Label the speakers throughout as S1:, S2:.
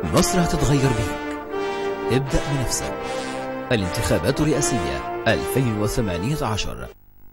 S1: مصر هتتغير بيك ابدأ بنفسك الانتخابات الرئاسية 2018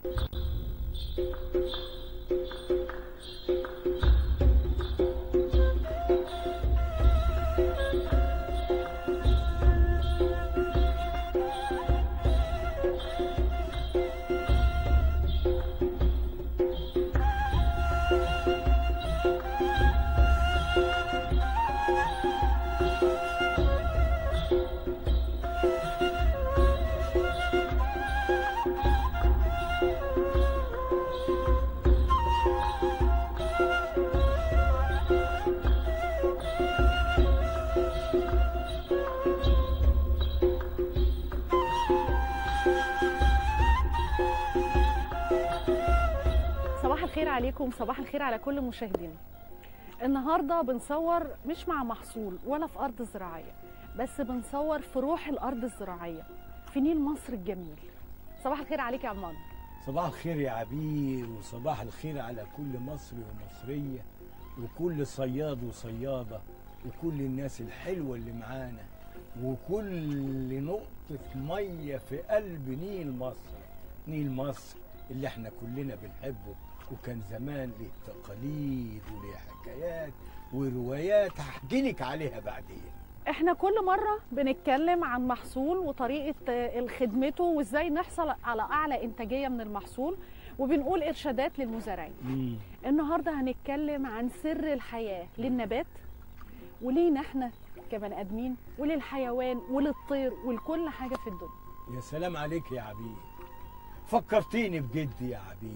S2: صباح الخير عليكم صباح الخير على كل مشاهدينا النهارده بنصور مش مع محصول ولا في ارض زراعيه بس بنصور في روح الارض الزراعيه في نيل مصر الجميل صباح الخير عليك يا عمان
S3: صباح الخير يا عبير وصباح الخير على كل مصري ومصرية وكل صياد وصيادة وكل الناس الحلوة اللي معانا وكل نقطة مية في قلب نيل مصر نيل مصر اللي احنا كلنا بنحبه وكان زمان له تقاليد وله حكايات وروايات هحكي لك عليها بعدين
S2: احنا كل مره بنتكلم عن محصول وطريقه آه، خدمته وازاي نحصل على اعلى انتاجيه من المحصول وبنقول ارشادات للمزارعين
S3: مم.
S2: النهارده هنتكلم عن سر الحياه للنبات ولينا احنا كبني ادمين وللحيوان وللطير ولكل حاجه في الدنيا
S3: يا سلام عليك يا عبير فكرتيني بجدي يا عبير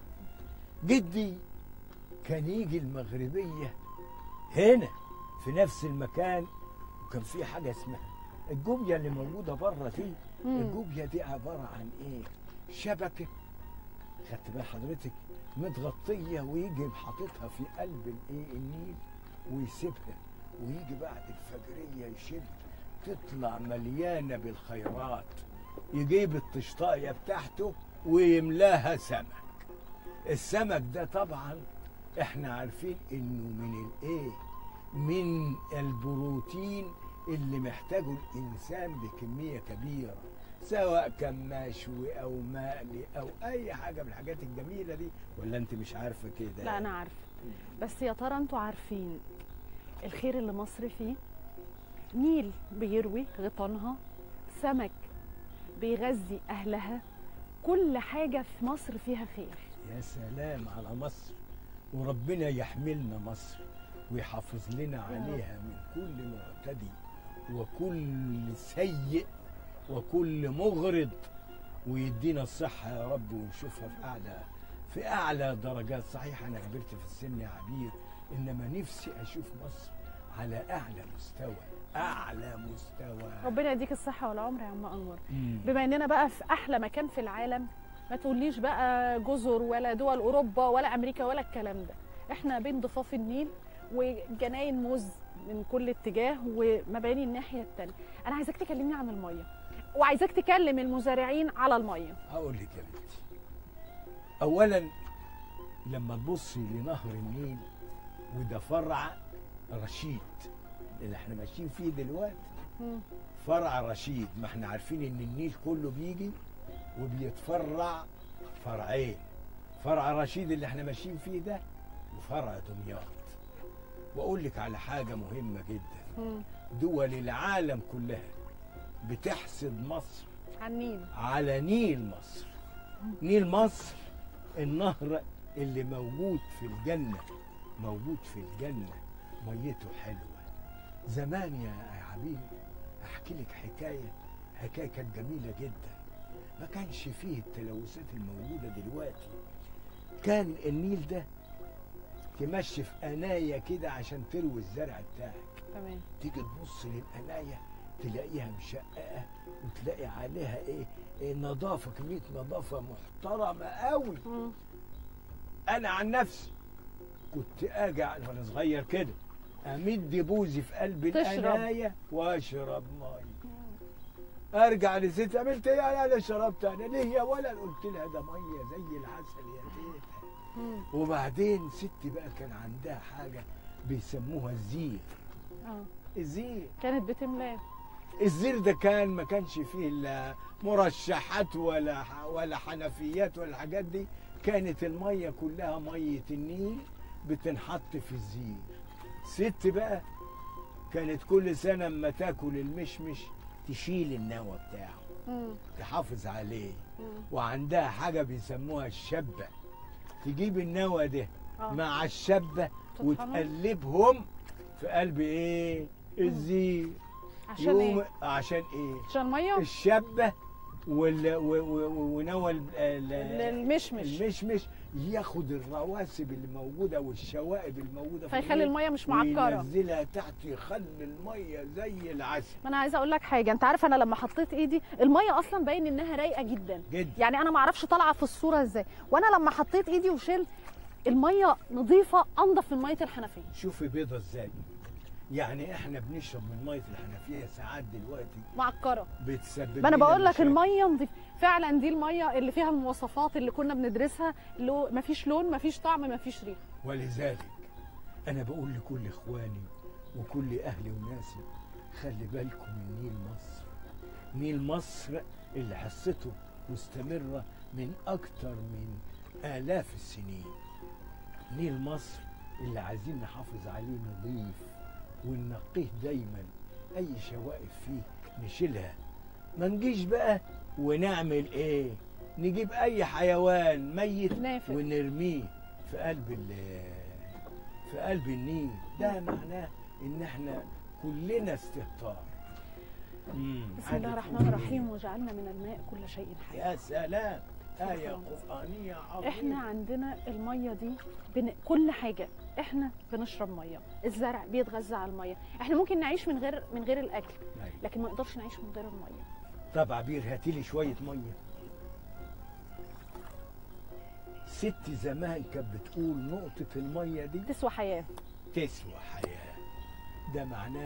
S3: جدي كان يجي المغربية هنا في نفس المكان وكان في حاجة اسمها الجوبيا اللي موجودة بره دي
S2: مم.
S3: الجوبيا دي عبارة عن ايه شبكة خدت بال حضرتك متغطية ويجي حاططها في قلب الايه النيل ويسيبها ويجي بعد الفجرية يشد تطلع مليانة بالخيرات يجيب الطشطاية بتاعته ويملاها سمك السمك ده طبعا احنا عارفين انه من الايه من البروتين اللي محتاجه الانسان بكميه كبيره سواء كان مشوي او مقلي او اي حاجه من الحاجات الجميله دي ولا انت مش عارفه كده
S2: لا انا عارفه بس يا ترى انتوا عارفين الخير اللي مصر فيه نيل بيروي غيطانها سمك بيغذي اهلها كل حاجه في مصر فيها خير
S3: يا سلام على مصر وربنا يحملنا مصر ويحافظ لنا عليها من كل معتدي وكل سيء وكل مغرض ويدينا الصحة يا رب ونشوفها في أعلى في أعلى درجات صحيح أنا كبرت في السن يا عبير إنما نفسي أشوف مصر على أعلى مستوى أعلى مستوى
S2: ربنا يديك الصحه والعمر يا عم انور
S3: مم.
S2: بما اننا بقى في احلى مكان في العالم ما تقوليش بقى جزر ولا دول اوروبا ولا امريكا ولا الكلام ده احنا بين ضفاف النيل وجناين موز من كل اتجاه ومباني الناحيه التانية انا عايزاك تكلمني عن الميه وعايزاك تكلم المزارعين على الميه
S3: هقول لك يا بنتي اولا لما تبصي لنهر النيل وده فرع رشيد اللي احنا ماشيين فيه دلوقتي
S2: مم.
S3: فرع رشيد ما احنا عارفين ان النيل كله بيجي وبيتفرع فرعين فرع رشيد اللي احنا ماشيين فيه ده وفرع دمياط واقول لك على حاجه مهمه جدا
S2: مم.
S3: دول العالم كلها بتحسد مصر
S2: على النيل
S3: على نيل مصر نيل مصر النهر اللي موجود في الجنة موجود في الجنة ميته حلوة زمان يا يا حبيبي احكي لك حكاية حكاية كانت جميلة جدا ما كانش فيه التلوثات الموجودة دلوقتي كان النيل ده تمشي في قناية كده عشان تروي الزرع بتاعك
S2: تمام
S3: تيجي تبص للقناية تلاقيها مشققة وتلاقي عليها ايه, إيه نظافة كمية نظافة محترمة قوي
S2: مم.
S3: انا عن نفسي كنت اجي وانا صغير كده امد بوزي في قلب
S2: تشرب.
S3: القناية واشرب مية ارجع لست عملت ايه انا لا شربت انا ليه يا ولا قلت لها ده ميه زي العسل يا تيتا
S2: مم.
S3: وبعدين ستي بقى كان عندها حاجه بيسموها الزير
S2: اه
S3: الزير
S2: كانت بتملاه
S3: الزير ده كان ما كانش فيه لا مرشحات ولا ح- ولا حنفيات ولا الحاجات دي كانت الميه كلها ميه النيل بتنحط في الزير ست بقى كانت كل سنه اما تاكل المشمش تشيل النوى بتاعه
S2: مم.
S3: تحافظ عليه
S2: مم.
S3: وعندها حاجه بيسموها الشبه تجيب النوى ده
S2: آه.
S3: مع الشبه
S2: تطحنهم؟
S3: وتقلبهم في قلب ايه الزير
S2: عشان
S3: يقوم
S2: ايه
S3: عشان ايه
S2: عشان ميه
S3: الشبه وال... و... و... ونوى ال... ال...
S2: المشمش
S3: المشمش ياخد الرواسب اللي موجوده والشوائب الموجوده في
S2: فيخلي
S3: المية
S2: الميه مش معكره
S3: وينزلها تحت يخلي الميه زي العسل
S2: ما انا عايزه اقول لك حاجه انت عارف انا لما حطيت ايدي الميه اصلا باين انها رايقه جدا
S3: جدا
S2: يعني انا ما اعرفش طالعه في الصوره ازاي وانا لما حطيت ايدي وشلت الميه نظيفه انضف من ميه الحنفيه
S3: شوفي بيضه ازاي يعني احنا بنشرب من ميه الحنفيه ساعات دلوقتي
S2: معكره
S3: بتسبب
S2: ما انا
S3: لنا
S2: بقول لك
S3: مشاكل.
S2: الميه نظيفه فعلا دي الميه اللي فيها المواصفات اللي كنا بندرسها لو ما فيش لون ما فيش طعم ما فيش ريحه
S3: ولذلك انا بقول لكل اخواني وكل اهلي وناسي خلي بالكم من نيل مصر نيل مصر اللي حصته مستمرة من أكتر من آلاف السنين نيل مصر اللي عايزين نحافظ عليه نظيف وننقيه دايما أي شوائب فيه نشيلها ما نجيش بقى ونعمل ايه نجيب اي حيوان ميت
S2: نافق.
S3: ونرميه في قلب ال في قلب النيل ده معناه ان احنا كلنا استهتار مم.
S2: بسم الله الرحمن الرحيم وجعلنا من الماء كل شيء حي
S3: يا سلام آية قرآنية عظيمة
S2: احنا عندنا الميه دي بن... كل حاجه احنا بنشرب ميه الزرع بيتغذى على الميه احنا ممكن نعيش من غير من غير الاكل
S3: أيوة.
S2: لكن ما نقدرش نعيش من غير الميه
S3: طب عبير هاتي لي شوية مية ست زمان كانت بتقول نقطة المية دي
S2: تسوى حياه
S3: تسوى حياة ده معناه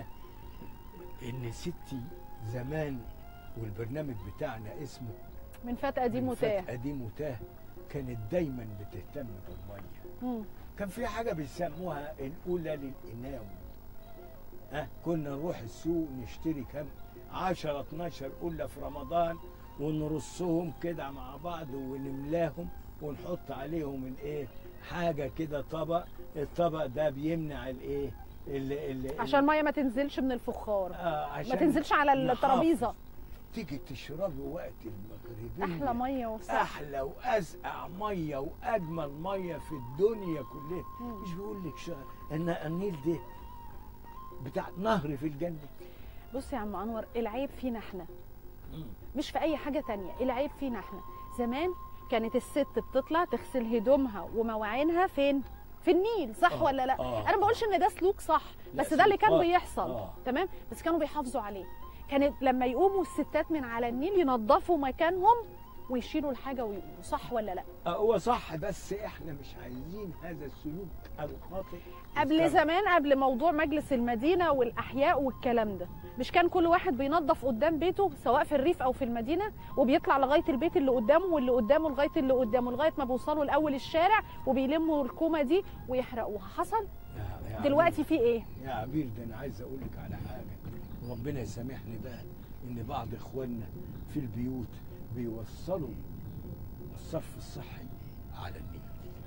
S3: إن ستي زمان والبرنامج بتاعنا اسمه
S2: من فات قديم
S3: من
S2: وتاه
S3: فتح قديم وتاه كانت دايما بتهتم بالمية
S2: مم.
S3: كان في حاجة بيسموها الأولى للإناوي ها كنا نروح السوق نشتري كام 10 12 قلة في رمضان ونرصهم كده مع بعض ونملاهم ونحط عليهم الايه حاجة كده طبق الطبق ده بيمنع الايه ال- ال-
S2: عشان الميه ما تنزلش من الفخار
S3: آه
S2: ما
S3: عشان
S2: تنزلش على
S3: نحافظ.
S2: الترابيزه
S3: تيجي تشربي وقت المغربية
S2: احلى ميه وصح
S3: احلى وازقع ميه واجمل ميه في الدنيا كلها
S2: مم.
S3: مش بيقول لك شا... ان النيل ده بتاع نهر في الجنه
S2: بص يا عم انور العيب فينا احنا
S3: مم.
S2: مش في اي حاجه تانية العيب فينا احنا زمان كانت الست بتطلع تغسل هدومها ومواعينها فين في النيل صح
S3: آه،
S2: ولا لا
S3: آه،
S2: انا ما بقولش ان ده سلوك صح
S3: لا،
S2: بس ده اللي كان
S3: سلوك، آه،
S2: بيحصل
S3: آه.
S2: تمام بس كانوا بيحافظوا عليه كانت لما يقوموا الستات من على النيل ينظفوا مكانهم ويشيلوا الحاجه ويقوموا صح ولا لا
S3: آه، هو صح بس احنا مش عايزين هذا السلوك الخاطئ
S2: قبل
S3: يتكرر.
S2: زمان قبل موضوع مجلس المدينه والاحياء والكلام ده مش كان كل واحد بينظف قدام بيته سواء في الريف او في المدينه وبيطلع لغايه البيت اللي قدامه واللي قدامه لغايه اللي قدامه لغايه ما بيوصلوا لاول الشارع وبيلموا الكومه دي ويحرقوها حصل
S3: يا- يا
S2: دلوقتي في ايه
S3: عبير- يا عبير ده انا عايز اقول لك على حاجه ربنا يسامحني بقى ان بعض اخواننا في البيوت بيوصلوا الصرف الصحي على النيل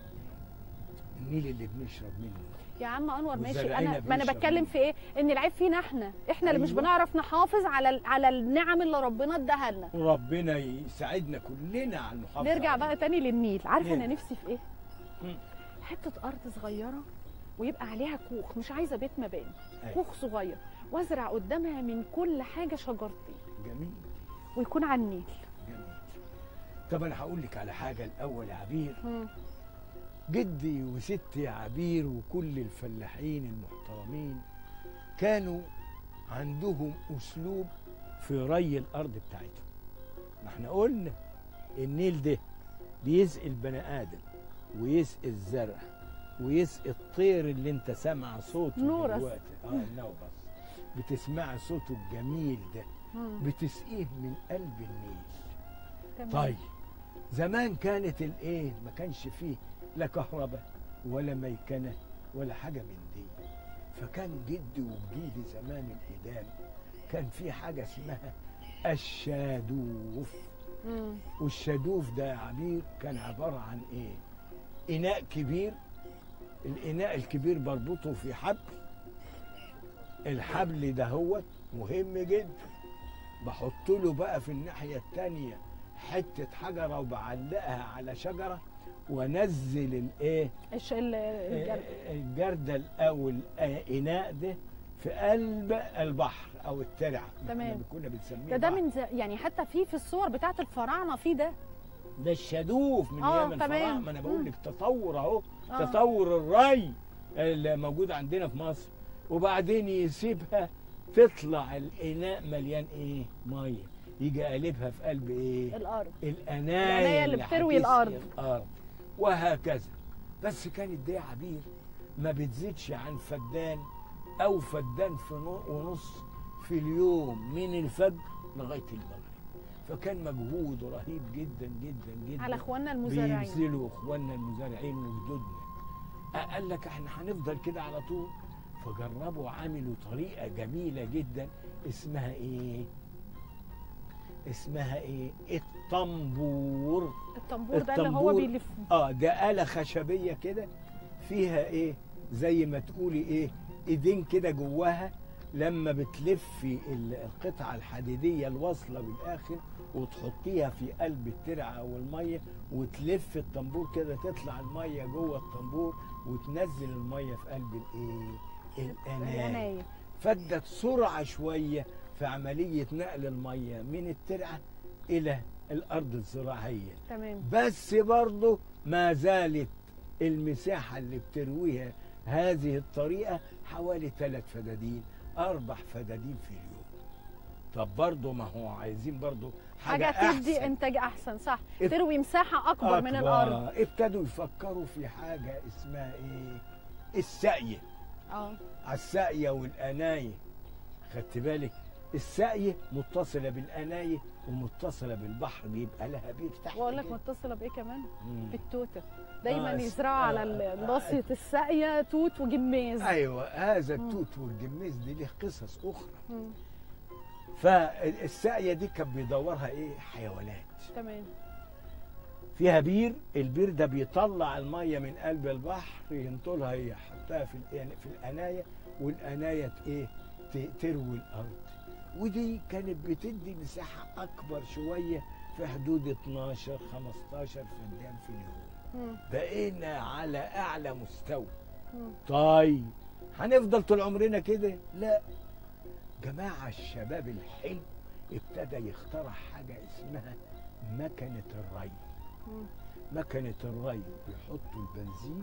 S3: النيل اللي بنشرب منه
S2: يا عم انور ماشي
S3: وزرعنا
S2: انا ما انا
S3: بنشرب
S2: بتكلم
S3: منه.
S2: في ايه ان العيب فينا احنا احنا اللي مش
S3: أيوة.
S2: بنعرف نحافظ على ال- على النعم اللي ربنا اداها لنا
S3: وربنا يساعدنا كلنا على المحافظه
S2: نرجع
S3: عليه.
S2: بقى تاني للنيل عارفه انا
S3: نرجع.
S2: نفسي في ايه
S3: مم.
S2: حته ارض صغيره ويبقى عليها كوخ مش عايزه بيت مباني
S3: أيوة.
S2: كوخ صغير وازرع قدامها من كل حاجه شجرتين
S3: جميل
S2: ويكون على النيل
S3: جميل طب انا هقول لك على حاجه الاول يا عبير
S2: مم.
S3: جدي وستي عبير وكل الفلاحين المحترمين كانوا عندهم اسلوب في ري الارض بتاعتهم ما احنا قلنا النيل ده بيسقي البني ادم ويسقي الزرع ويسقي الطير اللي انت سامع صوته
S2: نورس.
S3: دلوقتي اه النورس بتسمع صوته الجميل ده
S2: مم.
S3: بتسقيه من قلب النيل
S2: تمام.
S3: طيب زمان كانت الايه ما كانش فيه لا كهرباء ولا ميكنه ولا حاجه من دي فكان جدي وجيلي زمان القدام كان في حاجه اسمها الشادوف
S2: مم.
S3: والشادوف ده يا عبير كان عباره عن ايه اناء كبير الاناء الكبير بربطه في حبل الحبل ده هو مهم جدا بحط له بقى في الناحيه التانية حته حجره وبعلقها على شجره وانزل الايه
S2: الش... ال- الجرد.
S3: الجردل او الاناء ده في قلب البحر او الترعه
S2: تمام.
S3: احنا كنا بنسميه
S2: ده ده
S3: بحر.
S2: من ز... يعني حتى في في الصور بتاعت الفراعنه في ده
S3: ده الشادوف من
S2: آه،
S3: ايام
S2: تمام.
S3: الفراعنه ما انا بقول
S2: مم.
S3: لك تطور اهو
S2: آه.
S3: تطور الري اللي موجود عندنا في مصر وبعدين يسيبها تطلع الاناء مليان ايه ميه يجي قلبها في قلب ايه
S2: الارض
S3: الانايه
S2: الأناية اللي بتروي
S3: هتسقي
S2: الأرض.
S3: الارض وهكذا بس كانت دي يا عبير ما بتزيدش عن فدان او فدان في نو- ونص في اليوم من الفجر لغايه المغرب فكان مجهود رهيب جدا جدا جدا
S2: على اخواننا المزارعين
S3: بينزلوا اخواننا المزارعين وجدودنا قال لك احنا هنفضل كده على طول فجربوا عملوا طريقه جميله جدا اسمها ايه اسمها ايه الطنبور
S2: الطنبور ده اللي هو
S3: الطنبور.
S2: بيلف
S3: اه ده آلة خشبية كده فيها ايه زي ما تقولي ايه ايدين كده جواها لما بتلفي ال- القطعة الحديدية الواصلة بالاخر وتحطيها في قلب الترعة او المية وتلف الطنبور كده تطلع المية جوه الطنبور وتنزل المية في قلب الايه الاناية
S2: العناية
S3: فادت سرعة شوية في عملية نقل المية من الترعة إلى الأرض الزراعية
S2: تمام
S3: بس برضه ما زالت المساحة اللي بترويها هذه الطريقة حوالي ثلاث فدادين أربع فدادين في اليوم طب برضه ما هو عايزين برضه حاجة,
S2: حاجه تدي
S3: أحسن.
S2: انتاج احسن صح
S3: ات-
S2: تروي مساحه اكبر من الارض
S3: أكبر. ابتدوا يفكروا في حاجة اسمها إيه السقية
S2: اه
S3: على الساقية والأناية خدت بالك الساقية متصلة بالأناية ومتصلة بالبحر بيبقى لها بير تحت
S2: واقول لك
S3: كده.
S2: متصله بايه كمان
S3: مم.
S2: بالتوته دايما
S3: آه،
S2: يزرعوا
S3: آه،
S2: على ال-
S3: آه،
S2: ناصيه الساقيه توت وجميز
S3: ايوه هذا التوت والجميز دي له قصص اخرى
S2: مم.
S3: فالساقيه دي كان بيدورها ايه حيوانات
S2: تمام
S3: فيها بير البير ده بيطلع الميه من قلب البحر ينطلها يحطها في الأن- في الانايه والانايه ت- ايه ت- تروي الارض ودي كانت بتدي مساحه اكبر شويه في حدود 12 15 فدان في اليوم
S2: مم.
S3: بقينا على اعلى مستوى
S2: مم.
S3: طيب هنفضل طول عمرنا كده لا جماعة الشباب الحلو ابتدى يخترع حاجة اسمها مكنة الري
S2: مم.
S3: مكنة الري بيحطوا البنزين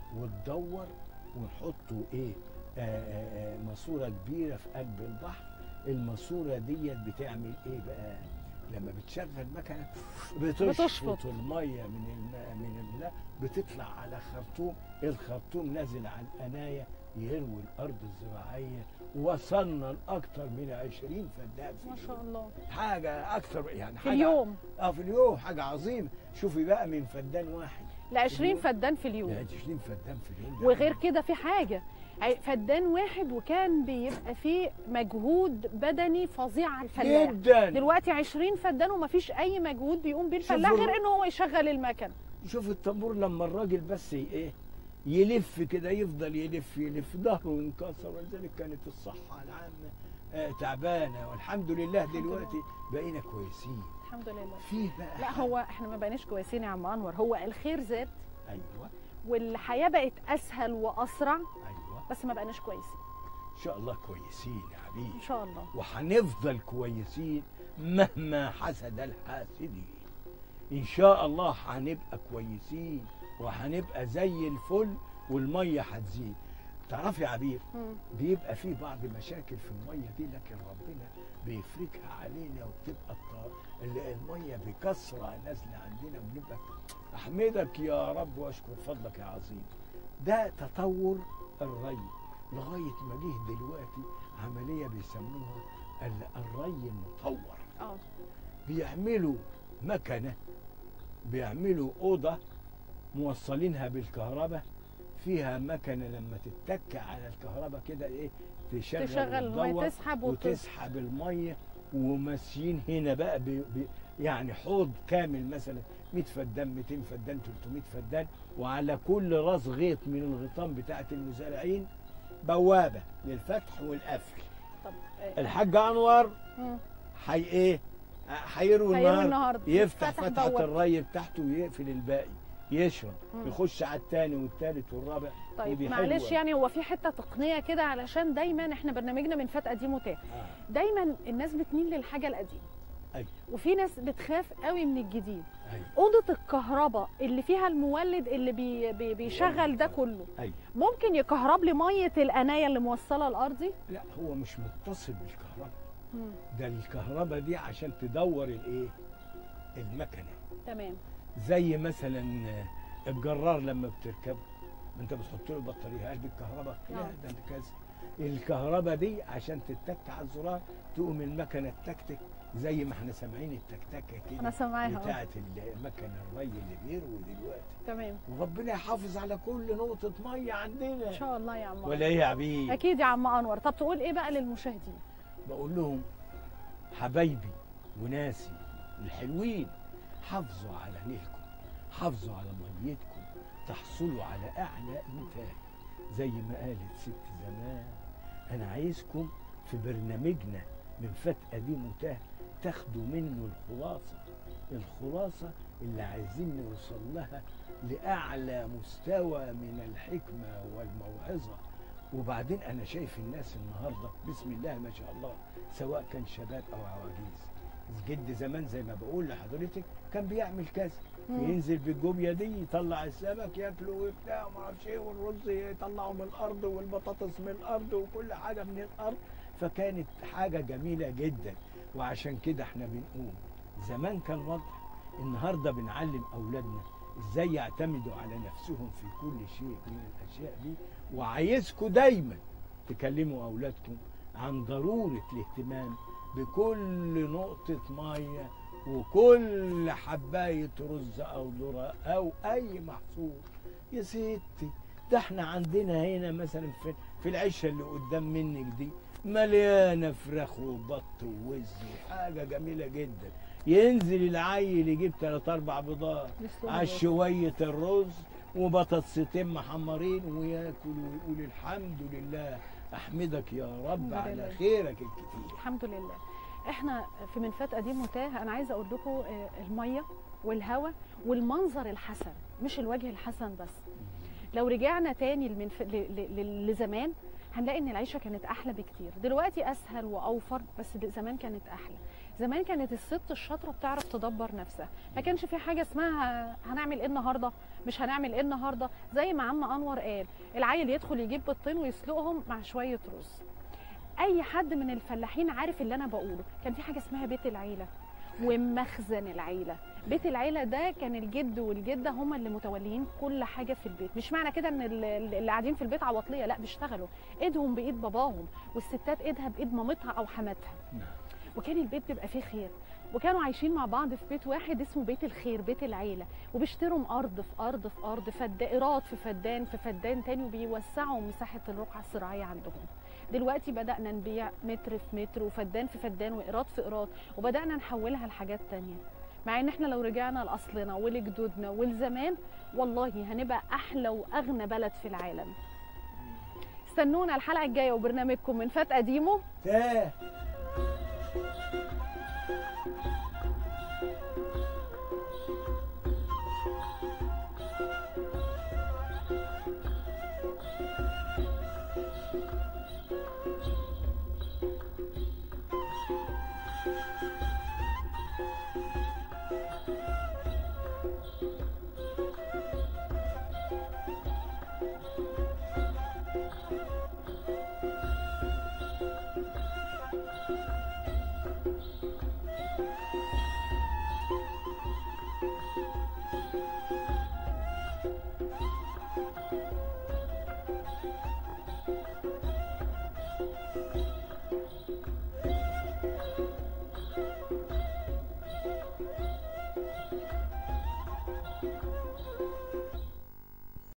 S3: وتدور ونحطوا ايه آه، آه، آه، ماسورة كبيرة في قلب البحر الماسورة ديت بتعمل ايه بقى لما بتشغل مكنة بتشفط
S2: بتشفط.
S3: المية من الماء من الماء بتطلع على خرطوم الخرطوم نازل على القناية يروي الأرض الزراعية وصلنا لأكثر من 20 فدان في
S2: ما شاء
S3: اليوم.
S2: الله
S3: حاجة أكثر يعني
S2: في
S3: حاجة
S2: اليوم
S3: اه في اليوم حاجة عظيمة شوفي بقى من فدان واحد
S2: ل 20
S3: اليوم.
S2: فدان في
S3: ل
S2: اليوم
S3: 20 فدان في اليوم ده
S2: وغير
S3: حاجة.
S2: كده في حاجه عي- فدان واحد وكان بيبقى فيه مجهود بدني فظيع على الفلاح
S3: جدا
S2: دلوقتي 20 فدان ومفيش اي مجهود بيقوم بيه الفلاح
S3: شوفوا-
S2: غير ان هو يشغل المكن
S3: شوف الطنبور لما الراجل بس ي- ايه يلف كده يفضل يلف يلف ظهره انكسر ولذلك كانت الصحة العامة آه تعبانة والحمد لله
S2: الحمد
S3: دلوقتي بقينا كويسين
S2: الحمد لله
S3: فيه بقى
S2: لا
S3: حاجة-
S2: هو احنا ما بقيناش كويسين يا عم انور هو الخير زاد
S3: ايوه
S2: والحياه بقت اسهل واسرع
S3: ايوه
S2: بس ما بقناش كويسين
S3: ان شاء الله كويسين يا حبيبي
S2: ان شاء الله
S3: وهنفضل كويسين مهما حسد الحاسدين ان شاء الله هنبقى كويسين وهنبقى زي الفل والميه هتزيد تعرفي يا عبير
S2: مم.
S3: بيبقى في بعض مشاكل في الميه دي لكن ربنا بيفرجها علينا وبتبقى الط- ال- الميه بكثره نازله عندنا وبنبقى احمدك يا رب واشكر فضلك يا عظيم ده تطور الري لغايه ما جه دلوقتي عمليه بيسموها ال- الري المطور
S2: اه
S3: بيعملوا مكنه بيعملوا اوضه موصلينها بالكهرباء فيها مكنه لما تتك على الكهرباء كده ايه تشغل
S2: تشغل الميه
S3: وتدور
S2: تسحب وتسحب
S3: وتسحب الميه وماشيين هنا بقى ب... ب... يعني حوض كامل مثلا 100 فدان 200 فدان 300 فدان وعلى كل راس غيط من الغيطان بتاعه المزارعين بوابه للفتح والقفل
S2: طب آه،
S3: الحاج انور
S2: مم.
S3: حي ايه هيروي
S2: هيروي
S3: النهارده
S2: النهارده
S3: يفتح
S2: يفتح
S3: فتحه
S2: بوابة.
S3: الري بتاعته ويقفل الباقي يشرب
S2: مم.
S3: يخش على الثاني والثالث والرابع
S2: طيب
S3: ودي
S2: معلش
S3: حلوة.
S2: يعني هو في حته تقنيه كده علشان دايما احنا برنامجنا من فات قديم وتاه
S3: آه.
S2: دايما الناس بتميل للحاجه القديمه
S3: ايوه
S2: وفي ناس بتخاف قوي من الجديد
S3: ايوه
S2: اوضه الكهرباء اللي فيها المولد اللي بي بي بيشغل ده كله
S3: ايوه
S2: ممكن يكهرب لي ميه القنايه اللي موصله الارضي
S3: لا هو مش متصل بالكهرباء ده الكهرباء دي عشان تدور الايه المكنه
S2: تمام
S3: زي مثلا الجرار لما بتركبه ما انت بتحط له بطاريه هل بالكهرباء لا
S2: نعم.
S3: ده كذا الكهرباء دي عشان تتك على الزرار تقوم المكنه تكتك زي ما احنا سامعين التكتكه كده
S2: انا سامعاها أهو.
S3: بتاعت المكنه الري اللي بيروي دلوقتي
S2: تمام
S3: وربنا يحافظ على كل نقطه ميه
S2: ان
S3: عندنا
S2: شاء الله يا عم
S3: ولا ايه يا عبيد
S2: اكيد يا عم انور طب تقول ايه بقى للمشاهدين
S3: بقول لهم حبايبي وناسي الحلوين حافظوا على نيلكم حافظوا على ميتكم تحصلوا على اعلى انتاج زي ما قالت ست زمان انا عايزكم في برنامجنا من فات قديم وتاه تاخدوا منه الخلاصه الخلاصه اللي عايزين نوصل لها لاعلى مستوى من الحكمه والموعظه وبعدين انا شايف الناس النهارده بسم الله ما شاء الله سواء كان شباب او عواجيز جد زمان زي ما بقول لحضرتك كان بيعمل كذا
S2: مم.
S3: ينزل بالجوبيا دي يطلع السمك ياكله وبتاع وما اعرفش ايه والرز يطلعه من الارض والبطاطس من الارض وكل حاجه من الارض فكانت حاجه جميله جدا وعشان كده احنا بنقول زمان كان واضح النهارده بنعلم اولادنا ازاي يعتمدوا على نفسهم في كل شيء من الاشياء دي وعايزكم دايما تكلموا اولادكم عن ضروره الاهتمام بكل نقطه ميه وكل حبايه رز او ذره او اي محصول يا ستي ده احنا عندنا هنا مثلا في في العشه اللي قدام منك دي مليانه فراخ وبط ووز وحاجه جميله جدا ينزل العيل يجيب ثلاث اربع بيضات
S2: يسلم
S3: على
S2: الوجه.
S3: شويه الرز وبطاطستين محمرين وياكل ويقول الحمد لله احمدك يا رب
S2: الحمد
S3: على
S2: لله.
S3: خيرك الكتير
S2: الحمد لله احنا في منفات قديم وتاه انا عايزه اقول لكم آه، الميه والهواء والمنظر الحسن مش الوجه الحسن بس لو رجعنا تاني لمنف... ل... ل... ل- لزمان هنلاقي ان العيشه كانت احلى بكتير دلوقتي اسهل واوفر بس د- زمان كانت احلى زمان كانت الست الشاطره بتعرف تدبر نفسها ما كانش في حاجه اسمها هنعمل ايه النهارده مش هنعمل ايه النهارده زي ما عم انور قال العيل يدخل يجيب بيضتين ويسلقهم مع شويه رز اي حد من الفلاحين عارف اللي انا بقوله كان في حاجه اسمها بيت العيله ومخزن العيله بيت العيله ده كان الجد والجده هم اللي متوليين كل حاجه في البيت مش معنى كده ان ال- ال- اللي قاعدين في البيت عواطليه لا بيشتغلوا ايدهم بايد باباهم والستات ايدها بايد مامتها او حماتها
S3: نعم.
S2: وكان البيت بيبقى فيه خير وكانوا عايشين مع بعض في بيت واحد اسمه بيت الخير بيت العيله وبيشتروا ارض في ارض في ارض فدائرات في فدان في فدان تاني وبيوسعوا مساحه الرقعه الزراعيه عندهم دلوقتي بدانا نبيع متر في متر وفدان في فدان وايراد في ايراد وبدانا نحولها لحاجات تانية مع ان احنا لو رجعنا لاصلنا ولجدودنا ولزمان والله هنبقى احلى واغنى بلد في العالم استنونا الحلقه الجايه وبرنامجكم من فات قديمه
S3: تاه